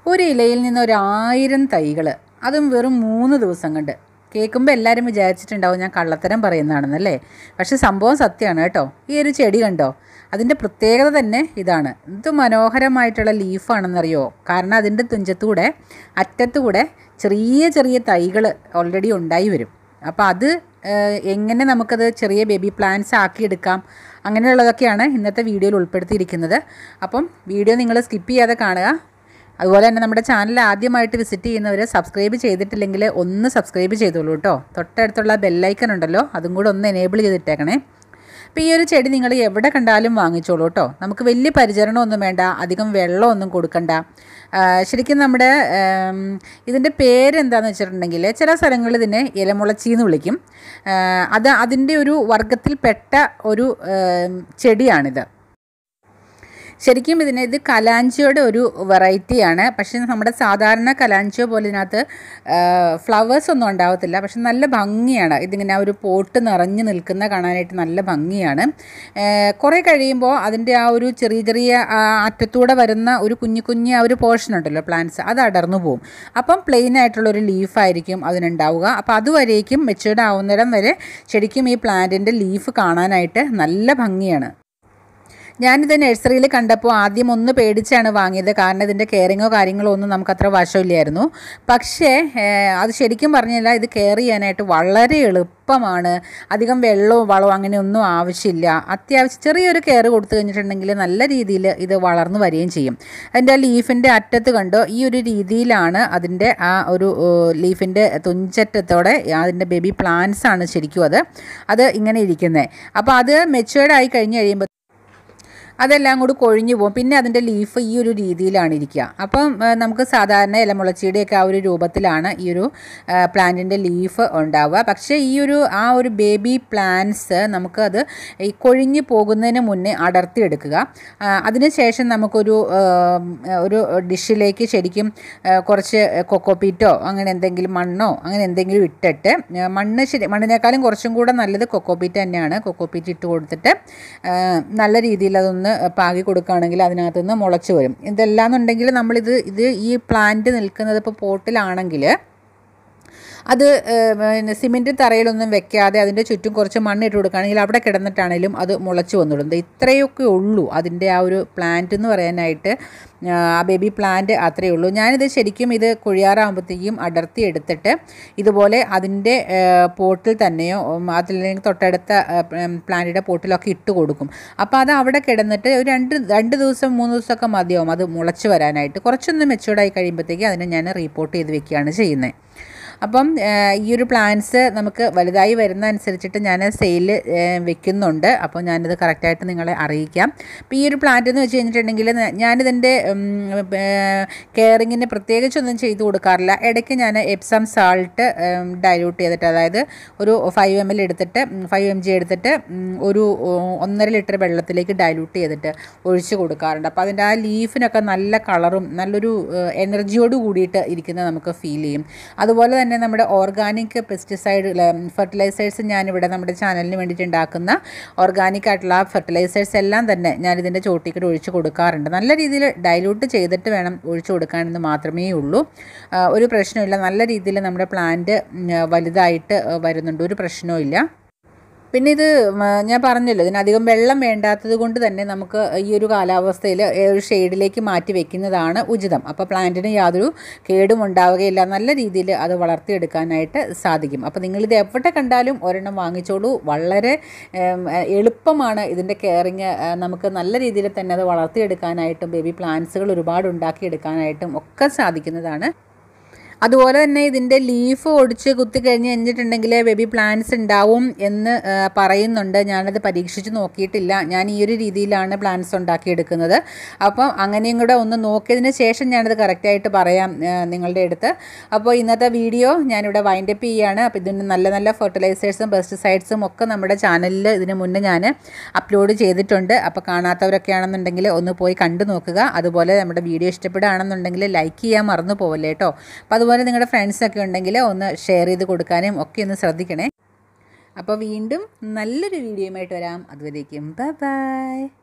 ഒരു ഇലയിൽ നിന്ന് ഒരു ആയിരം തൈകൾ അതും വെറും മൂന്ന് ദിവസം കൊണ്ട് കേൾക്കുമ്പോൾ എല്ലാവരും വിചാരിച്ചിട്ടുണ്ടാവും ഞാൻ കള്ളത്തരം പറയുന്നതാണെന്നല്ലേ പക്ഷെ സംഭവം സത്യമാണ് കേട്ടോ ഈ ഒരു ചെടി കണ്ടോ അതിൻ്റെ പ്രത്യേകത തന്നെ ഇതാണ് എന്ത് മനോഹരമായിട്ടുള്ള ലീഫാണെന്നറിയോ കാരണം അതിൻ്റെ തുഞ്ചത്തൂടെ അറ്റത്തുകൂടെ ചെറിയ ചെറിയ തൈകൾ ഓൾറെഡി ഉണ്ടായി വരും അപ്പോൾ അത് ഏഹ്, എങ്ങനെ നമുക്കത് ചെറിയ ബേബി പ്ലാന്റ്സ് ആക്കിയെടുക്കാം അങ്ങനെയുള്ളതൊക്കെയാണ് ഇന്നത്തെ വീഡിയോയിൽ ഉൾപ്പെടുത്തിയിരിക്കുന്നത് അപ്പം വീഡിയോ നിങ്ങൾ സ്കിപ്പ് ചെയ്യാതെ കാണുക അതുപോലെ തന്നെ നമ്മുടെ ചാനൽ ആദ്യമായിട്ട് വിസിറ്റ് ചെയ്യുന്നവർ സബ്സ്ക്രൈബ് ചെയ്തിട്ടില്ലെങ്കിൽ ഒന്ന് സബ്സ്ക്രൈബ് ചെയ്തോളൂ കേട്ടോ തൊട്ടടുത്തുള്ള ബെല്ലൈക്കൺ ഉണ്ടല്ലോ അതും കൂടെ ഒന്ന് എനേബിൾ ചെയ്തിട്ടേക്കണേ അപ്പോൾ ഈ ഒരു ചെടി നിങ്ങൾ എവിടെ കണ്ടാലും വാങ്ങിച്ചോളൂ കേട്ടോ നമുക്ക് വലിയ പരിചരണമൊന്നും വേണ്ട അധികം വെള്ളമൊന്നും കൊടുക്കണ്ട ആ, ശരിക്കും നമ്മുടെ ഉം, ഇതിൻ്റെ പേരെന്താണെന്ന് വെച്ചിട്ടുണ്ടെങ്കിൽ ചില സ്ഥലങ്ങളിൽ ഇതിനെ ഇലമുളച്ചി എന്ന് വിളിക്കും ആ, അത് അതിൻ്റെ ഒരു വർഗത്തിൽപ്പെട്ട ഒരു ഉം, ചെടിയാണിത് ശരിക്കും ഇതിന് ഇത് കലാഞ്ചിയുടെ ഒരു വെറൈറ്റിയാണ് പക്ഷേ നമ്മുടെ സാധാരണ കലാഞ്ചിയോ പോലെ ഇതിനകത്ത് ഫ്ലവേഴ്സ് ഒന്നും ഉണ്ടാവത്തില്ല പക്ഷെ നല്ല ഭംഗിയാണ് ഇതിങ്ങനെ ആ ഒരു പോട്ട് നിറഞ്ഞു നിൽക്കുന്ന കാണാനായിട്ട് നല്ല ഭംഗിയാണ് ഏഹ് കുറേ കഴിയുമ്പോൾ അതിൻ്റെ ആ ഒരു ചെറിയ ചെറിയ ആ അറ്റത്തൂടെ വരുന്ന ഒരു കുഞ്ഞു കുഞ്ഞു ആ ഒരു പോർഷൻ ഉണ്ടല്ലോ പ്ലാന്റ്സ് അത് അടർന്നു പോകും അപ്പം പ്ലെയിൻ ആയിട്ടുള്ള ഒരു ലീഫായിരിക്കും അതിനുണ്ടാവുക അപ്പോൾ അതുവരേക്കും മെച്ചൂർഡ് ആവുന്നിടം വരെ ശരിക്കും ഈ പ്ലാന്റിൻ്റെ ലീഫ് കാണാനായിട്ട് നല്ല ഭംഗിയാണ് ഞാനിത് നഴ്സറിയിൽ കണ്ടപ്പോൾ ആദ്യം ഒന്ന് പേടിച്ചാണ് വാങ്ങിയത് കാരണം ഇതിൻ്റെ കെയറിങ്ങോ കാര്യങ്ങളോ ഒന്നും നമുക്കത്ര വശമില്ലായിരുന്നു പക്ഷേ ഏഹ്, അത് ശരിക്കും പറഞ്ഞില്ല ഇത് കെയർ ചെയ്യാനായിട്ട് വളരെ എളുപ്പമാണ് അധികം വെള്ളവും വളവും അങ്ങനെയൊന്നും ആവശ്യമില്ല അത്യാവശ്യം ചെറിയൊരു കെയർ കൊടുത്തു കഴിഞ്ഞിട്ടുണ്ടെങ്കിൽ നല്ല രീതിയിൽ ഇത് വളർന്നു വരികയും ചെയ്യും അതിൻ്റെ ആ ലീഫിൻ്റെ അറ്റത്ത് കണ്ടോ ഈ ഒരു രീതിയിലാണ് അതിൻ്റെ ആ ഒരു ലീഫിൻ്റെ തുഞ്ചറ്റത്തോടെ അതിൻ്റെ ബേബി പ്ലാന്റ്സ് ആണ് ശരിക്കും അത് അത് ഇങ്ങനെ ഇരിക്കുന്നത് അപ്പോൾ അത് മെച്ചുവേർഡ് ആയി കഴിഞ്ഞ് കഴിയുമ്പോൾ അതെല്ലാം കൂടി കൊഴിഞ്ഞു പോകും പിന്നെ അതിൻ്റെ ലീഫ് ഈ ഒരു രീതിയിലാണ് ഇരിക്കുക അപ്പം ആ, നമുക്ക് സാധാരണ ഇലമുളച്ചിയുടെയൊക്കെ ആ ഒരു രൂപത്തിലാണ് ഈ ഒരു പ്ലാന്റിൻ്റെ ലീഫ് ഉണ്ടാവുക പക്ഷേ ഈ ഒരു ആ ഒരു ബേബി പ്ലാന്റ്സ് നമുക്കത് ഈ കൊഴിഞ്ഞു പോകുന്നതിന് മുന്നേ അടർത്തിയെടുക്കുക ആ, അതിനുശേഷം നമുക്കൊരു ആ, ഒരു ഡിഷിലേക്ക് ശരിക്കും ആ, കുറച്ച് കൊക്കോപ്പീറ്റോ അങ്ങനെ എന്തെങ്കിലും മണ്ണോ അങ്ങനെ എന്തെങ്കിലും ഇട്ടിട്ട് ആ, മണ്ണ് ശരി മണ്ണിനേക്കാളും കുറച്ചും കൂടെ നല്ലത് കൊക്കോപ്പീറ്റ് തന്നെയാണ് കൊക്കോപ്പീറ്റ് ഇട്ട് കൊടുത്തിട്ട് ആ, നല്ല രീതിയിൽ അതൊന്ന് പാകി കൊടുക്കുകയാണെങ്കിൽ അതിനകത്ത് നിന്ന് മുളച്ച് വരും ഇതെല്ലാന്നുണ്ടെങ്കിൽ നമ്മളിത് ഇത് ഈ പ്ലാന്റ് നിൽക്കുന്നത് ഇപ്പോൾ പോട്ടിലാണെങ്കിൽ അത് ഏഹ്, പിന്നെ സിമെൻറ്റ് തറയിലൊന്നും വെക്കാതെ അതിൻ്റെ ചുറ്റും കുറച്ച് മണ്ണിട്ട് കൊടുക്കുകയാണെങ്കിൽ അവിടെ കിടന്നിട്ടാണെങ്കിലും അത് മുളച്ച് വന്നോളും ദേ ഇത്രയൊക്കെ ഉള്ളൂ അതിൻ്റെ ആ ഒരു പ്ലാന്റ് എന്ന് പറയാനായിട്ട് ആ ബേബി പ്ലാന്റ് അത്രയേ ഉള്ളൂ ഞാനിത് ശരിക്കും ഇത് കുഴിയാറാകുമ്പോഴത്തേക്കും അടർത്തി എടുത്തിട്ട് ഇതുപോലെ അതിൻ്റെ പോട്ടിൽ തന്നെയോ ഉം, അതില്ലെങ്കിൽ തൊട്ടടുത്ത പ്ലാന്റിൻ്റെ പോട്ടിലൊക്കെ ഇട്ട് കൊടുക്കും അപ്പോൾ അത് അവിടെ കിടന്നിട്ട് ഒരു രണ്ട് രണ്ട് ദിവസം മൂന്ന് ദിവസമൊക്കെ മതിയാവും അത് മുളച്ച് വരാനായിട്ട് കുറച്ചൊന്ന് മെച്ചൂർഡായി കഴിയുമ്പോഴത്തേക്ക് അതിനെ ഞാൻ റീപ്പോർട്ട് ചെയ്ത് വെക്കുകയാണ് ചെയ്യുന്നത് അപ്പം ഏഹ്, ഈ ഒരു പ്ലാന്റ്സ് നമുക്ക് വലുതായി വരുന്ന അനുസരിച്ചിട്ട് ഞാൻ സെയിൽ വെക്കുന്നുണ്ട് അപ്പോൾ ഞാനിത് കറക്റ്റായിട്ട് നിങ്ങളെ അറിയിക്കാം അപ്പോൾ ഈ ഒരു പ്ലാന്റ് എന്ന് വെച്ച് കഴിഞ്ഞിട്ടുണ്ടെങ്കിൽ ന- ഞാനിതിൻ്റെ കെയറിങ്ങിന് പ്രത്യേകിച്ചൊന്നും ചെയ്തു കൊടുക്കാറില്ല ഇടയ്ക്ക് ഞാൻ എപ്സം സാൾട്ട് ഡൈല്യൂട്ട് ചെയ്തിട്ട് അതായത് ഒരു ഫൈവ് എം എൽ എടുത്തിട്ട് ഫൈവ് എം ജി എടുത്തിട്ട് ഉം, ഒരു ഉം, ഒന്നര ലിറ്റർ വെള്ളത്തിലേക്ക് ഡൈല്യൂട്ട് ചെയ്തിട്ട് ഒഴിച്ച് കൊടുക്കാറുണ്ട് അപ്പോൾ അതിൻ്റെ ആ ലീഫിനൊക്കെ നല്ല കളറും നല്ലൊരു എനർജിയോട് കൂടിയിട്ട് ഇരിക്കുന്നത് നമുക്ക് ഫീൽ ചെയ്യും അതുപോലെ തന്നെ നമ്മുടെ ഓർഗാനിക് പെസ്റ്റിസൈഡ് ഫെർട്ടിലൈസേഴ്സ് ഞാനിവിടെ നമ്മുടെ ചാനലിന് വേണ്ടിയിട്ട് ഉണ്ടാക്കുന്ന ഓർഗാനിക് ആയിട്ടുള്ള ഫെർട്ടിലൈസേഴ്സ് എല്ലാം തന്നെ ഞാനിതിൻ്റെ ചോട്ടിക്കൂടെ ഒഴിച്ച് കൊടുക്കാറുണ്ട് നല്ല രീതിയിൽ ഡൈല്യൂട്ട് ചെയ്തിട്ട് വേണം ഒഴിച്ച് കൊടുക്കാനെന്ന് മാത്രമേ ഉള്ളൂ ആ, ഒരു പ്രശ്നമില്ല നല്ല രീതിയിൽ നമ്മുടെ പ്ലാന്റ് വലുതായിട്ട് ആ, വരുന്നുണ്ട് ഒരു പ്രശ്നവും ഇല്ല പിന്നെ ഇത് മ, ഞാൻ പറഞ്ഞല്ലോ ഇതിനധികം വെള്ളം വേണ്ടാത്തത് കൊണ്ട് തന്നെ നമുക്ക് ഈ ഒരു കാലാവസ്ഥയിൽ ഒരു ഷെയ്ഡിലേക്ക് മാറ്റി വെക്കുന്നതാണ് ഉചിതം അപ്പോൾ പ്ലാന്റിന് യാതൊരു കേടും ഉണ്ടാവുകയില്ല നല്ല രീതിയിൽ അത് വളർത്തിയെടുക്കാനായിട്ട് സാധിക്കും അപ്പോൾ നിങ്ങളിത് എവിടെ കണ്ടാലും ഒരെണ്ണം വാങ്ങിച്ചോളൂ വളരെ ഏം, എളുപ്പമാണ് ഇതിൻ്റെ കെയറിങ് നമുക്ക് നല്ല രീതിയിൽ തന്നെ അത് വളർത്തിയെടുക്കാനായിട്ടും ബേബി പ്ലാന്റ്സുകൾ ഒരുപാട് ഉണ്ടാക്കിയെടുക്കാനായിട്ടും ഒക്കെ സാധിക്കുന്നതാണ് അതുപോലെ തന്നെ ഇതിൻ്റെ ലീഫ് ഒടിച്ച് കുത്തി കഴിഞ്ഞ് കഴിഞ്ഞിട്ടുണ്ടെങ്കിൽ ബേബി പ്ലാന്റ്സ് ഉണ്ടാവും എന്ന് ആ, പറയുന്നുണ്ട് ഞാനത് പരീക്ഷിച്ച് നോക്കിയിട്ടില്ല ഞാൻ ഈ ഒരു രീതിയിലാണ് പ്ലാന്റ്സ് ഉണ്ടാക്കിയെടുക്കുന്നത് അപ്പം അങ്ങനെയും കൂടെ ഒന്ന് നോക്കിയതിന് ശേഷം ഞാനത് കറക്റ്റായിട്ട് പറയാം ആ, നിങ്ങളുടെ അടുത്ത് അപ്പോൾ ഇന്നത്തെ വീഡിയോ ഞാനിവിടെ വൈൻഡപ്പ് ചെയ്യുകയാണ് അപ്പോൾ ഇതിന് നല്ല നല്ല ഫെർട്ടിലൈസേഴ്സും പെസ്റ്റിസൈഡ്സും ഒക്കെ നമ്മുടെ ചാനലിൽ ഇതിന് മുന്നേ ഞാൻ അപ്ലോഡ് ചെയ്തിട്ടുണ്ട് അപ്പോൾ കാണാത്തവരൊക്കെ ആണെന്നുണ്ടെങ്കിൽ ഒന്ന് പോയി കണ്ടു നോക്കുക അതുപോലെ നമ്മുടെ വീഡിയോ ഇഷ്ടപ്പെടുകയാണെന്നുണ്ടെങ്കിൽ ലൈക്ക് ചെയ്യാൻ മറന്നു പോവല്ലേ കേട്ടോ അപ്പോൾ അതുപോലെ നിങ്ങളുടെ ഫ്രണ്ട്സൊക്കെ ഉണ്ടെങ്കിൽ ഒന്ന് ഷെയർ ചെയ്ത് കൊടുക്കാനും ഒക്കെ ഒന്ന് ശ്രദ്ധിക്കണേ അപ്പോൾ വീണ്ടും നല്ലൊരു വീഡിയോയുമായിട്ട് വരാം അതുവരേക്കും ബൈ ബൈ